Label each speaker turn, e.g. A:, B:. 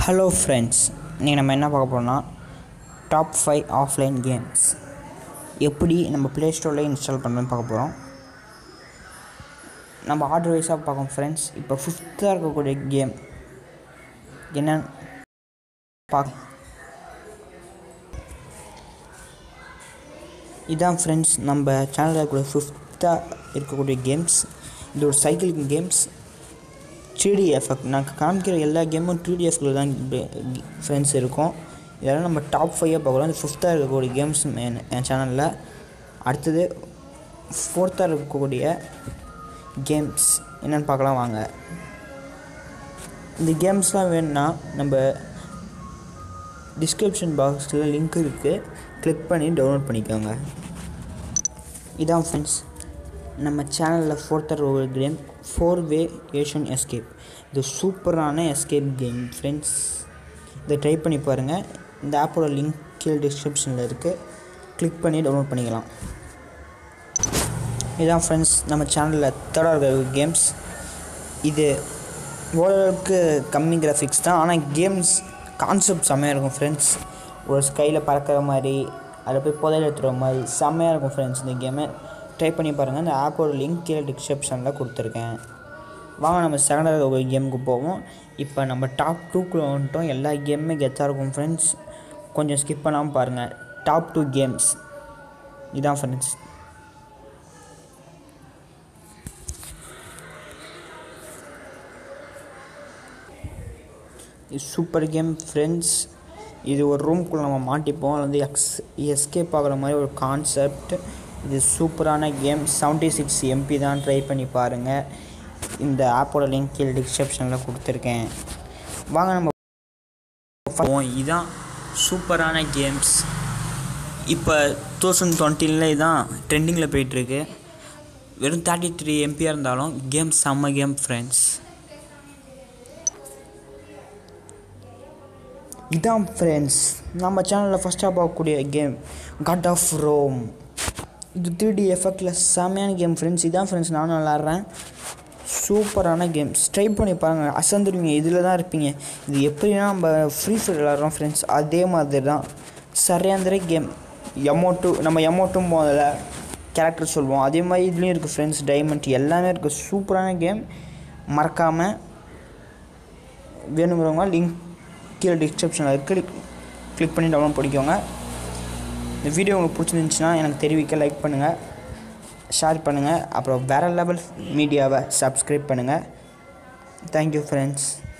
A: hello friends இன்றைக்கி நம்ம என்ன பார்க்க போகிறோம்னா டாப் ஃபைவ் ஆஃப்லைன் கேம்ஸ் எப்படி நம்ம ப்ளே ஸ்டோரில் இன்ஸ்டால் பண்ணுறதுன்னு பார்க்க போகிறோம் நம்ம ஆர்டர் வைஸாக பார்க்கோம் ஃப்ரெண்ட்ஸ் இப்போ ஃபிஃப்த்தாக இருக்கக்கூடிய கேம் என்னன்னு பார்க்க இதான் ஃப்ரெண்ட்ஸ் நம்ம சேனலில் இருக்கக்கூடிய ஃபிஃப்த்தாக இருக்கக்கூடிய கேம்ஸ் இது ஒரு சைக்கிள் கேம்ஸ் த்ரீ எஃபெக்ட் நான் காமிக்கிற எல்லா கேமும் த்ரீ டி எஃப்ல தான் ஃப்ரெண்ட்ஸ் இருக்கும் இதெல்லாம் நம்ம டாப் ஃபைவாக பார்க்குறோம் இந்த ஃபிஃப்த்தாக இருக்கக்கூடிய கேம்ஸ் என் என் சேனலில் அடுத்தது ஃபோர்த்தாக இருக்கக்கூடிய கேம்ஸ் என்னென்னு பார்க்கலாம் வாங்க இந்த கேம்ஸ்லாம் வேணும்னா நம்ம டிஸ்கிரிப்ஷன் பாக்ஸில் லிங்க் இருக்குது கிளிக் பண்ணி டவுன்லோட் பண்ணிக்கோங்க இதான் ஃப்ரெண்ட்ஸ் நம்ம சேனலில் ஃபோர்த்தர் ஒரு game four way Asian escape இது சூப்பரான எஸ்கேப் கேம் ஃப்ரெண்ட்ஸ் இதை ட்ரை பண்ணி பாருங்கள் இந்த ஆப்போட லிங்க் கீழே டிஸ்கிரிப்ஷனில் இருக்குது கிளிக் பண்ணி டவுன்லோட் பண்ணிக்கலாம் இதான் ஃப்ரெண்ட்ஸ் நம்ம சேனலில் தேர்டாக இருக்கிற கேம்ஸ் இது ஓரளவுக்கு கம்மி கிராஃபிக்ஸ் தான் ஆனால் கேம்ஸ் கான்செப்ட் செம்மையாக இருக்கும் ஃப்ரெண்ட்ஸ் ஒரு ஸ்கையில் பறக்கிற மாதிரி அதில் போய் புதையல் எடுத்துகிற மாதிரி செம்மையாக இருக்கும் ஃப்ரெண்ட்ஸ் இந்த கேமை ட்ரை பண்ணி பாருங்கள் இந்த ஆப்போட லிங்க் கீழே டிஸ்கிரிப்ஷனில் கொடுத்துருக்கேன் வாங்க நம்ம செகண்டாக ஒரு கேமுக்கு போவோம் இப்போ நம்ம டாப் டூக்குள்ளே வந்துட்டோம் எல்லா கேமுமே கெத்தாக இருக்கும் ஃப்ரெண்ட்ஸ் கொஞ்சம் ஸ்கிப் பண்ணாமல் பாருங்கள் டாப் டூ கேம்ஸ் இதான் ஃப்ரெண்ட்ஸ் இது சூப்பர் கேம் ஃப்ரெண்ட்ஸ் இது ஒரு ரூம்குள்ளே நம்ம மாட்டிப்போம் அது வந்து எக்ஸ் எஸ்கேப் ஆகிற மாதிரி ஒரு கான்செப்ட் இது சூப்பரான கேம் செவன்ட்டி சிக்ஸ் எம்பி தான் ட்ரை பண்ணி பாருங்கள் இந்த ஆப்போட லிங்க் கீழே டிஸ்கிரிப்ஷனில் கொடுத்துருக்கேன் வாங்க நம்ம இதான் சூப்பரான கேம்ஸ் இப்போ டூ தௌசண்ட் டுவெண்ட்டில தான் ட்ரெண்டிங்கில் போயிட்டுருக்கு வெறும் தேர்ட்டி த்ரீ எம்பியாக இருந்தாலும் கேம் செம்ம கேம் ஃப்ரெண்ட்ஸ் இதான் ஃப்ரெண்ட்ஸ் நம்ம சேனலில் ஃபஸ்ட்டாக பார்க்கக்கூடிய கேம் காட் ஆஃப் ரோம் இது த்ரீ டி எஃபெக்டில் செம்மையான கேம் ஃப்ரெண்ட்ஸ் இதான் ஃப்ரெண்ட்ஸ் நானும் விளாட்றேன் சூப்பரான கேம்ஸ் ட்ரை பண்ணி பாருங்கள் அசந்துருவீங்க இதில் தான் இருப்பீங்க இது எப்படின்னா நம்ம ஃப்ரீ ஃபயர் விளாட்றோம் ஃப்ரெண்ட்ஸ் அதே மாதிரி தான் சரியாந்திர கேம் எமோட்டு நம்ம எமோட்டும் போதில் கேரக்டர் சொல்லுவோம் அதே மாதிரி இதுலேயும் இருக்குது ஃப்ரெண்ட்ஸ் டைமண்ட் எல்லாமே இருக்குது சூப்பரான கேம் மறக்காமல் வேணுங்கிறவங்க லிங்க் கீழே டிஸ்கிரிப்ஷனில் இருக்குது கிளிக் பண்ணி டவுன்லோட் பண்ணிக்கோங்க இந்த வீடியோ உங்களுக்கு பிடிச்சிருந்துச்சுன்னா எனக்கு தெரிவிக்க லைக் பண்ணுங்கள் ஷேர் பண்ணுங்கள் அப்புறம் வேறு லெவல் மீடியாவை சப்ஸ்கிரைப் பண்ணுங்கள் தேங்க்யூ ஃப்ரெண்ட்ஸ்